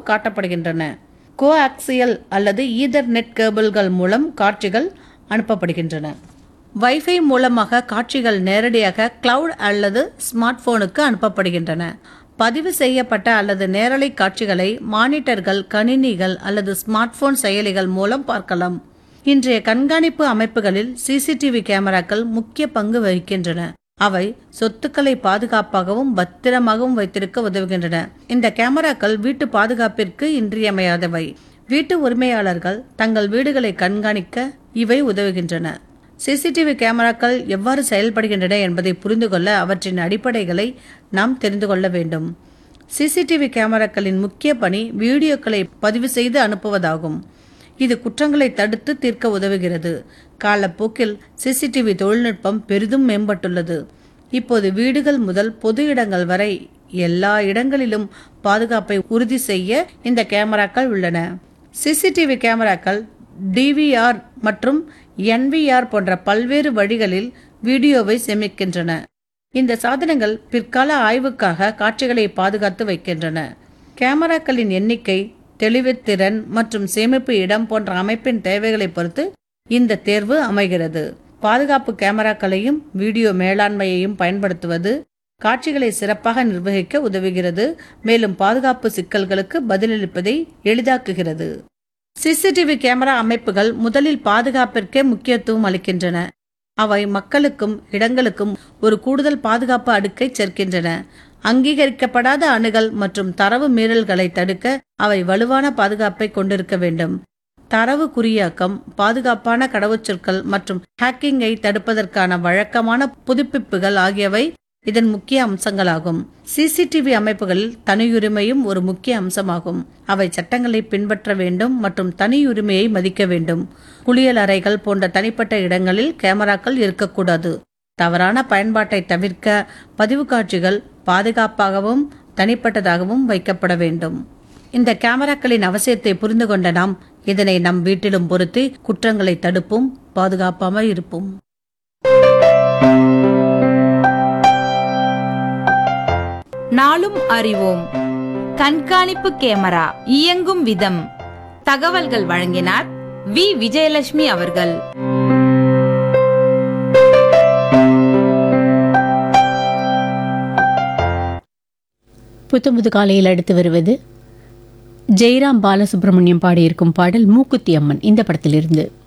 காட்டப்படுகின்றன கோஆக்சியல் அல்லது ஈதர்நெட் கேபிள்கள் மூலம் காட்சிகள் அனுப்பப்படுகின்றன வைஃபை மூலமாக காட்சிகள் நேரடியாக கிளவுட் அல்லது ஸ்மார்ட் போனுக்கு அனுப்பப்படுகின்றன பதிவு செய்யப்பட்ட அல்லது நேரலை காட்சிகளை மானிட்டர்கள் கணினிகள் அல்லது ஸ்மார்ட் போன் செயலிகள் மூலம் பார்க்கலாம் இன்றைய கண்காணிப்பு அமைப்புகளில் சிசிடிவி கேமராக்கள் முக்கிய பங்கு வகிக்கின்றன அவை சொத்துக்களை பாதுகாப்பாகவும் பத்திரமாகவும் வைத்திருக்க உதவுகின்றன இந்த கேமராக்கள் வீட்டு பாதுகாப்பிற்கு இன்றியமையாதவை வீட்டு உரிமையாளர்கள் தங்கள் வீடுகளை கண்காணிக்க இவை உதவுகின்றன சிசிடிவி கேமராக்கள் எவ்வாறு செயல்படுகின்றன என்பதை புரிந்து கொள்ள அவற்றின் அடிப்படைகளை நாம் தெரிந்து கொள்ள வேண்டும் சிசிடிவி கேமராக்களின் முக்கிய பணி வீடியோக்களை பதிவு செய்து அனுப்புவதாகும் இது குற்றங்களை தடுத்து தீர்க்க உதவுகிறது காலப்போக்கில் சிசிடிவி தொழில்நுட்பம் பெரிதும் மேம்பட்டுள்ளது இப்போது வீடுகள் முதல் பொது இடங்கள் வரை எல்லா இடங்களிலும் பாதுகாப்பை உறுதி செய்ய இந்த கேமராக்கள் உள்ளன சிசிடிவி கேமராக்கள் டிவிஆர் மற்றும் என்விஆர் போன்ற பல்வேறு வழிகளில் வீடியோவை சேமிக்கின்றன இந்த சாதனங்கள் பிற்கால ஆய்வுக்காக காட்சிகளை பாதுகாத்து வைக்கின்றன கேமராக்களின் எண்ணிக்கை தெளிவுத்திறன் மற்றும் சேமிப்பு இடம் போன்ற அமைப்பின் தேவைகளை பொறுத்து இந்த தேர்வு அமைகிறது பாதுகாப்பு கேமராக்களையும் வீடியோ மேலாண்மையையும் பயன்படுத்துவது காட்சிகளை சிறப்பாக நிர்வகிக்க உதவுகிறது மேலும் பாதுகாப்பு சிக்கல்களுக்கு பதிலளிப்பதை எளிதாக்குகிறது சிசிடிவி கேமரா அமைப்புகள் முதலில் பாதுகாப்பிற்கே முக்கியத்துவம் அளிக்கின்றன அவை மக்களுக்கும் இடங்களுக்கும் ஒரு கூடுதல் பாதுகாப்பு அடுக்கை சேர்க்கின்றன அங்கீகரிக்கப்படாத அணுகல் மற்றும் தரவு மீறல்களை தடுக்க அவை வலுவான பாதுகாப்பை கொண்டிருக்க வேண்டும் தரவு குறியாக்கம் பாதுகாப்பான கடவுச்சொற்கள் மற்றும் ஹேக்கிங்கை தடுப்பதற்கான வழக்கமான புதுப்பிப்புகள் ஆகியவை இதன் முக்கிய அம்சங்களாகும் சிசிடிவி அமைப்புகளில் தனியுரிமையும் ஒரு முக்கிய அம்சமாகும் அவை சட்டங்களை பின்பற்ற வேண்டும் மற்றும் தனியுரிமையை மதிக்க வேண்டும் குளியல் அறைகள் போன்ற தனிப்பட்ட இடங்களில் கேமராக்கள் இருக்கக்கூடாது தவறான பயன்பாட்டை தவிர்க்க பதிவு காட்சிகள் பாதுகாப்பாகவும் தனிப்பட்டதாகவும் வைக்கப்பட வேண்டும் இந்த கேமராக்களின் அவசியத்தை புரிந்து கொண்ட நாம் இதனை நம் வீட்டிலும் பொருத்தி குற்றங்களை தடுப்போம் பாதுகாப்பாமல் இருப்போம் நாளும் அறிவோம் கண்காணிப்பு கேமரா இயங்கும் விதம் தகவல்கள் வழங்கினார் வி விஜயலட்சுமி அவர்கள் புத்தமுது காலையில் அடுத்து வருவது ஜெயராம் பாலசுப்ரமணியம் பாடியிருக்கும் பாடல் மூக்குத்தி அம்மன் இந்த படத்திலிருந்து